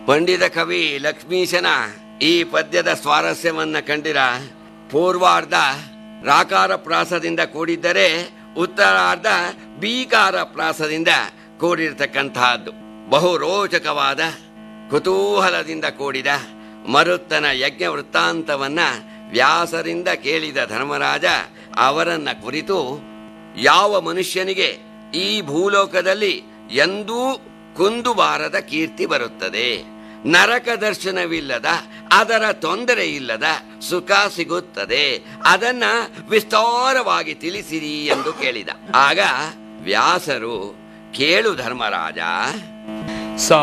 ಪಂಡಿತ ಕವಿ ಲಕ್ಷ್ಮೀಶನ ಈ ಪದ್ಯದ ಸ್ವಾರಸ್ಯವನ್ನ ಕಂಡಿರ ಪೂರ್ವಾರ್ಧ ರಾಕಾರ ಪ್ರಾಸದಿಂದ ಕೂಡಿದ್ದರೆ ಉತ್ತರಾರ್ಧ ಬೀಕಾರ ಪ್ರಾಸದಿಂದ ಕೂಡಿರ್ತಕ್ಕಂತಹದ್ದು ಬಹು ರೋಚಕವಾದ ಕುತೂಹಲದಿಂದ ಕೂಡಿದ ಮರುತ್ತನ ಯಜ್ಞ ವೃತ್ತಾಂತವನ್ನ ವ್ಯಾಸರಿಂದ ಕೇಳಿದ ಧರ್ಮರಾಜ ಅವರನ್ನ ಕುರಿತು ಯಾವ ಮನುಷ್ಯನಿಗೆ ಈ ಭೂಲೋಕದಲ್ಲಿ ಎಂದೂ ಕುಂದುಬಾರದ ಕೀರ್ತಿ ಬರುತ್ತದೆ ನರಕ ದರ್ಶನವಿಲ್ಲದ ಅದರ ತೊಂದರೆ ಇಲ್ಲದ ಸುಖ ಸಿಗುತ್ತದೆ ಅದನ್ನ ವಿಸ್ತಾರವಾಗಿ ತಿಳಿಸಿರಿ ಎಂದು ಕೇಳಿದ ಆಗ ವ್ಯಾಸರು ಕೇಳು ಧರ್ಮರಾಜ